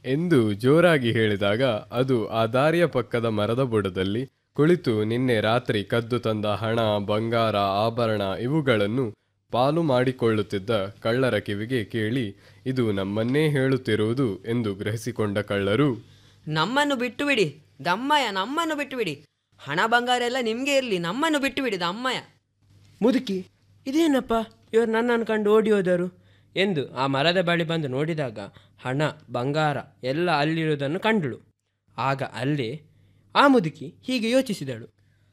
ಎಂದು ಜೋರಾಗಿ ಹೇಳಿದಾಗ ಅದು ಆ ದಾರಿಯ ಪಕ್ಕದ ಮರದ ಬುಡದಲ್ಲಿ ಕುಳಿತು ನಿನ್ನೆ ರಾತ್ರಿ ಕದ್ದು ತಂದ ಹಣ ಬಂಗಾರ ಆಭರಣ ಇವುಗಳನ್ನು ಪಾಲು ಮಾಡಿಕೊಳ್ಳುತ್ತಿದ್ದ ಕಳ್ಳರ ಕಿವಿಗೆ ಕೇಳಿ ಇದು ನಮ್ಮನ್ನೇ ಹೇಳುತ್ತಿರುವುದು ಎಂದು ಗ್ರಹಿಸಿಕೊಂಡ ಕಳ್ಳರು ನಮ್ಮನ್ನು ಬಿಟ್ಟು ಬಿಡಿ ದಮ್ಮಯ್ಯ ನಮ್ಮನ್ನು ಬಿಟ್ಟು ಬಿಡಿ ಹಣ ಬಂಗಾರ ಎಲ್ಲ ನಿಮ್ಗೆ ಇರಲಿ ನಮ್ಮನ್ನು ಬಿಟ್ಟು ಬಿಡಿ ದಮ್ಮಯ್ಯ ಮುದುಕಿ ಇದೇನಪ್ಪ ಇವರು ನನ್ನನ್ನು ಕಂಡು ಓಡಿ ಹೋದರು ಎಂದು ಆ ಮರದ ಬಳಿ ಬಂದು ನೋಡಿದಾಗ ಹಣ ಬಂಗಾರ ಎಲ್ಲ ಅಲ್ಲಿರುವುದನ್ನು ಕಂಡಳು ಆಗ ಅಲ್ಲೇ ಆ ಮುದುಕಿ ಹೀಗೆ ಯೋಚಿಸಿದಳು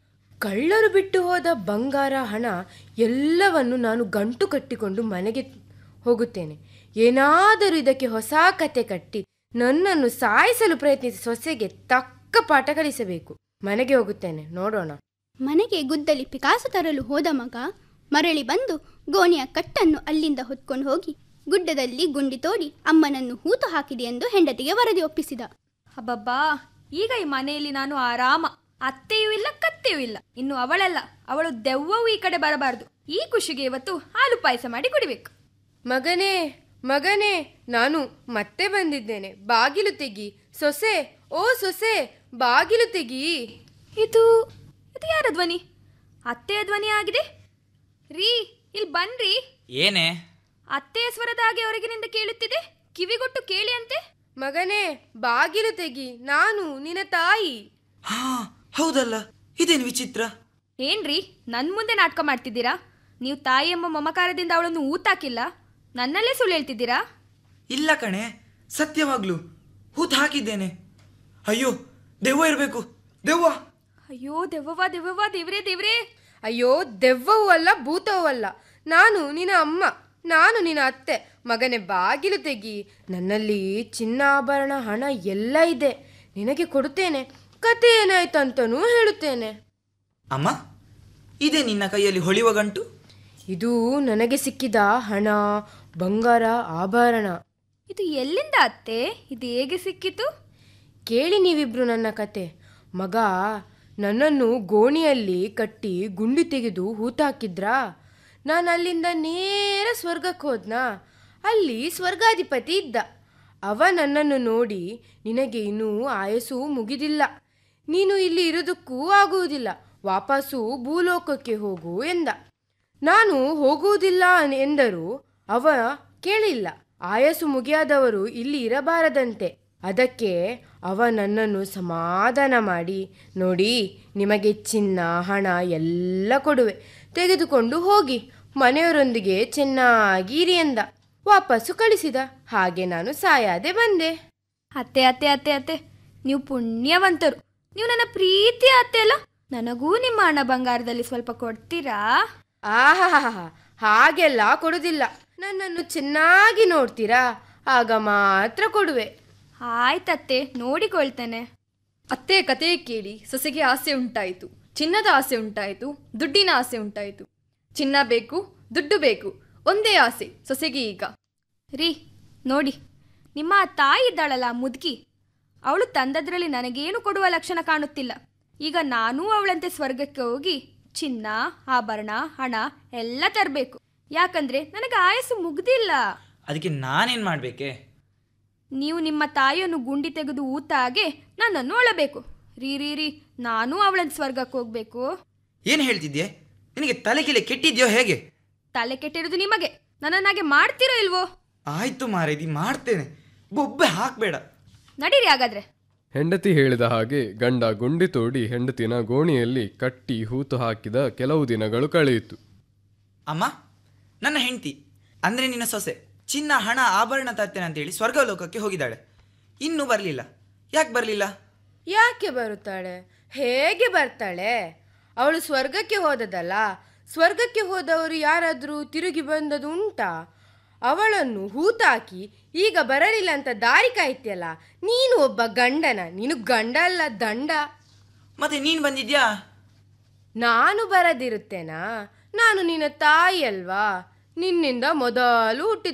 ಕಳ್ಳರು ಬಿಟ್ಟು ಹೋದ ಬಂಗಾರ ಹಣ ಎಲ್ಲವನ್ನು ನಾನು ಗಂಟು ಕಟ್ಟಿಕೊಂಡು ಮನೆಗೆ ಹೋಗುತ್ತೇನೆ ಏನಾದರೂ ಇದಕ್ಕೆ ಹೊಸ ಕತೆ ಕಟ್ಟಿ ನನ್ನನ್ನು ಸಾಯಿಸಲು ಪ್ರಯತ್ನಿಸಿ ಸೊಸೆಗೆ ತಕ್ಕ ಪಾಠ ಕಲಿಸಬೇಕು ಮನೆಗೆ ಹೋಗುತ್ತೇನೆ ನೋಡೋಣ ಮನೆಗೆ ಗುದ್ದಲಿ ಪಿಕಾಸು ತರಲು ಹೋದ ಮಗ ಮರಳಿ ಬಂದು ಗೋಣಿಯ ಕಟ್ಟನ್ನು ಅಲ್ಲಿಂದ ಹೊತ್ಕೊಂಡು ಹೋಗಿ ಗುಡ್ಡದಲ್ಲಿ ಗುಂಡಿ ತೋಡಿ ಅಮ್ಮನನ್ನು ಹೂತು ಹಾಕಿದೆ ಎಂದು ಹೆಂಡತಿಗೆ ವರದಿ ಒಪ್ಪಿಸಿದ ಅಬ್ಬಬ್ಬಾ ಈಗ ಈ ಮನೆಯಲ್ಲಿ ನಾನು ಆರಾಮ ಅತ್ತೆಯೂ ಇಲ್ಲ ಕತ್ತೆಯೂ ಇಲ್ಲ ಇನ್ನು ಅವಳಲ್ಲ ಅವಳು ದೆವ್ವವು ಈ ಕಡೆ ಬರಬಾರದು ಈ ಖುಷಿಗೆ ಇವತ್ತು ಹಾಲು ಪಾಯಸ ಮಾಡಿ ಕುಡಿಬೇಕು ಮಗನೇ ಮಗನೇ ನಾನು ಮತ್ತೆ ಬಂದಿದ್ದೇನೆ ಬಾಗಿಲು ತೆಗಿ ಸೊಸೆ ಓ ಸೊಸೆ ಬಾಗಿಲು ತೆಗಿ ಇದು ಇದು ಯಾರ ಧ್ವನಿ ಅತ್ತೆಯ ಧ್ವನಿ ಆಗಿದೆ ರೀ ಇಲ್ಲಿ ಬನ್ರಿ ಏನೇ ಅತ್ತೆಯ ಸ್ವರದ ಹಾಗೆ ಹೊರಗಿನಿಂದ ಕೇಳುತ್ತಿದೆ ಕಿವಿಗೊಟ್ಟು ಕೇಳಿ ಅಂತೆ ಮಗನೇ ಬಾಗಿಲು ತೆಗಿ ನಾನು ನಿನ್ನ ತಾಯಿ ಹಾ ಹೌದಲ್ಲ ಇದೇನು ವಿಚಿತ್ರ ಏನ್ರಿ ನನ್ ಮುಂದೆ ನಾಟಕ ಮಾಡ್ತಿದ್ದೀರಾ ನೀವು ತಾಯಿ ಎಂಬ ಮಮಕಾರದಿಂದ ಅವಳನ್ನು ಊತಾಕಿಲ್ಲ ನನ್ನಲ್ಲೇ ಸುಳ್ಳು ಹೇಳ್ತಿದ್ದೀರಾ ಇಲ್ಲ ಕಣೆ ಸತ್ಯವಾಗ್ಲು ಹೂತ್ ಹಾಕಿದ್ದೇನೆ ಅಯ್ಯೋ ದೆವ್ವ ಇರಬೇಕು ದೆವ್ವ ಅಯ್ಯೋ ದೆವ್ವವಾ ದೆವ್ವವಾ ದೇವ್ರೇ ದೇವ್ರೇ ಅಯ್ಯೋ ದೆವ್ವವೂ ಅಲ್ಲ ಭೂತವೂ ಅಲ್ಲ ನಾನು ನಿನ್ನ ಅಮ್ಮ ನಾನು ನಿನ್ನ ಅತ್ತೆ ಮಗನೇ ಬಾಗಿಲು ತೆಗಿ ನನ್ನಲ್ಲಿ ಚಿನ್ನ ಆಭರಣ ಹಣ ಎಲ್ಲ ಇದೆ ನಿನಗೆ ಕೊಡುತ್ತೇನೆ ಕತೆ ಏನಾಯ್ತಂತನೂ ಹೇಳುತ್ತೇನೆ ಅಮ್ಮ ಇದೇ ನಿನ್ನ ಕೈಯಲ್ಲಿ ಹೊಳೆಯುವ ಗಂಟು ಇದು ನನಗೆ ಸಿಕ್ಕಿದ ಹಣ ಬಂಗಾರ ಆಭರಣ ಇದು ಎಲ್ಲಿಂದ ಅತ್ತೆ ಇದು ಹೇಗೆ ಸಿಕ್ಕಿತು ಕೇಳಿ ನೀವಿಬ್ರು ನನ್ನ ಕತೆ ಮಗ ನನ್ನನ್ನು ಗೋಣಿಯಲ್ಲಿ ಕಟ್ಟಿ ಗುಂಡಿ ತೆಗೆದು ಹೂತಾಕಿದ್ರಾ ನಾನು ಅಲ್ಲಿಂದ ನೇರ ಸ್ವರ್ಗಕ್ಕೆ ಹೋದ್ನಾ ಅಲ್ಲಿ ಸ್ವರ್ಗಾಧಿಪತಿ ಇದ್ದ ಅವ ನನ್ನನ್ನು ನೋಡಿ ನಿನಗೆ ಇನ್ನೂ ಆಯಸ್ಸು ಮುಗಿದಿಲ್ಲ ನೀನು ಇಲ್ಲಿ ಇರೋದಕ್ಕೂ ಆಗುವುದಿಲ್ಲ ವಾಪಸ್ಸು ಭೂಲೋಕಕ್ಕೆ ಹೋಗು ಎಂದ ನಾನು ಹೋಗುವುದಿಲ್ಲ ಎಂದರೂ ಅವ ಕೇಳಿಲ್ಲ ಆಯಸ್ಸು ಮುಗಿಯಾದವರು ಇಲ್ಲಿ ಇರಬಾರದಂತೆ ಅದಕ್ಕೆ ಅವ ನನ್ನನ್ನು ಸಮಾಧಾನ ಮಾಡಿ ನೋಡಿ ನಿಮಗೆ ಚಿನ್ನ ಹಣ ಎಲ್ಲ ಕೊಡುವೆ ತೆಗೆದುಕೊಂಡು ಹೋಗಿ ಮನೆಯವರೊಂದಿಗೆ ಚೆನ್ನಾಗಿ ಇರಿ ಎಂದ ವಾಪಸ್ಸು ಕಳಿಸಿದ ಹಾಗೆ ನಾನು ಸಾಯಾದೆ ಬಂದೆ ಅತ್ತೆ ಅತ್ತೆ ಅತ್ತೆ ಅತ್ತೆ ನೀವು ಪುಣ್ಯವಂತರು ನೀವು ನನ್ನ ಪ್ರೀತಿಯ ಅತ್ತೆ ಅಲ್ಲ ನನಗೂ ನಿಮ್ಮ ಹಣ ಬಂಗಾರದಲ್ಲಿ ಸ್ವಲ್ಪ ಕೊಡ್ತೀರಾ ಆಹಾಹಾ ಹಾಗೆಲ್ಲ ಕೊಡುದಿಲ್ಲ ನನ್ನನ್ನು ಚೆನ್ನಾಗಿ ನೋಡ್ತೀರಾ ಆಗ ಮಾತ್ರ ಕೊಡುವೆ ಆಯ್ತತ್ತೆ ನೋಡಿಕೊಳ್ತೇನೆ ಅತ್ತೆ ಕತೆ ಕೇಳಿ ಸೊಸೆಗೆ ಆಸೆ ಉಂಟಾಯಿತು ಚಿನ್ನದ ಆಸೆ ಉಂಟಾಯಿತು ದುಡ್ಡಿನ ಆಸೆ ಉಂಟಾಯಿತು ಚಿನ್ನ ಬೇಕು ದುಡ್ಡು ಬೇಕು ಒಂದೇ ಆಸೆ ಸೊಸೆಗೆ ಈಗ ರೀ ನೋಡಿ ನಿಮ್ಮ ಆ ತಾಯಿ ಇದ್ದಾಳಲ್ಲ ಮುದುಕಿ ಅವಳು ತಂದದ್ರಲ್ಲಿ ನನಗೇನು ಕೊಡುವ ಲಕ್ಷಣ ಕಾಣುತ್ತಿಲ್ಲ ಈಗ ನಾನೂ ಅವಳಂತೆ ಸ್ವರ್ಗಕ್ಕೆ ಹೋಗಿ ಚಿನ್ನ ಆಭರಣ ಹಣ ಎಲ್ಲ ತರಬೇಕು ಯಾಕಂದ್ರೆ ನನಗೆ ಆಯಸ್ಸು ಮುಗ್ದಿಲ್ಲ ಅದಕ್ಕೆ ನಾನೇನ್ ಮಾಡ್ಬೇಕೆ ನೀವು ನಿಮ್ಮ ತಾಯಿಯನ್ನು ಗುಂಡಿ ತೆಗೆದು ಊತ ಹಾಗೆ ನನ್ನನ್ನು ಒಳಬೇಕು ರೀ ರೀ ರೀ ನಾನೂ ಅವಳಂತ ಸ್ವರ್ಗಕ್ಕೆ ಹೋಗ್ಬೇಕು ಏನು ಹೇಳ್ತಿದ್ಯೆ ನಿನಗೆ ತಲೆ ಕಿಲೆ ಕೆಟ್ಟಿದ್ಯೋ ಹೇಗೆ ತಲೆ ಕೆಟ್ಟಿರೋದು ನಿಮಗೆ ನನ್ನನ್ನಾಗೆ ಮಾಡ್ತೀರೋ ಇಲ್ವೋ ಆಯ್ತು ಮಾರೇದಿ ಮಾಡ್ತೇನೆ ಬೊಬ್ಬೆ ಹಾಕ್ಬೇಡ ನಡೀರಿ ಹಾಗಾದ್ರೆ ಹೆಂಡತಿ ಹೇಳಿದ ಹಾಗೆ ಗಂಡ ಗುಂಡಿ ತೋಡಿ ಹೆಂಡತಿನ ಗೋಣಿಯಲ್ಲಿ ಕಟ್ಟಿ ಹೂತು ಹಾಕಿದ ಕೆಲವು ದಿನಗಳು ಕಳೆಯಿತು ಅಮ್ಮ ನನ್ನ ಹೆಂಡತಿ ಅಂದ್ರೆ ನಿನ್ನ ಸೊಸೆ ಚಿನ್ನ ಹಣ ಆಭರಣ ತರ್ತೇನೆ ಅಂತೇಳಿ ಸ್ವರ್ಗಲೋಕಕ್ಕೆ ಹೋಗಿದ್ದಾಳೆ ಇನ್ನೂ ಬರಲಿಲ್ಲ ಯಾಕೆ ಬರಲಿಲ್ಲ ಯಾಕೆ ಬರುತ್ತಾಳೆ ಹೇಗೆ ಬರ್ತಾಳೆ ಅವಳು ಸ್ವರ್ಗಕ್ಕೆ ಹೋದದಲ್ಲ ಸ್ವರ್ಗಕ್ಕೆ ಹೋದವರು ಯಾರಾದರೂ ತಿರುಗಿ ಬಂದದು ಉಂಟಾ ಅವಳನ್ನು ಹೂತಾಕಿ ಈಗ ಬರಲಿಲ್ಲ ಅಂತ ದಾರಿ ಕಾಯ್ತಿಯಲ್ಲ ನೀನು ಒಬ್ಬ ಗಂಡನ ನೀನು ಗಂಡ ಅಲ್ಲ ದಂಡ ಮತ್ತೆ ನೀನು ಬಂದಿದ್ಯಾ ನಾನು ಬರದಿರುತ್ತೇನಾ ನಾನು ನಿನ್ನ ತಾಯಿ ಅಲ್ವಾ ನಿನ್ನಿಂದ ಮೊದಲು ಹುಟ್ಟಿದ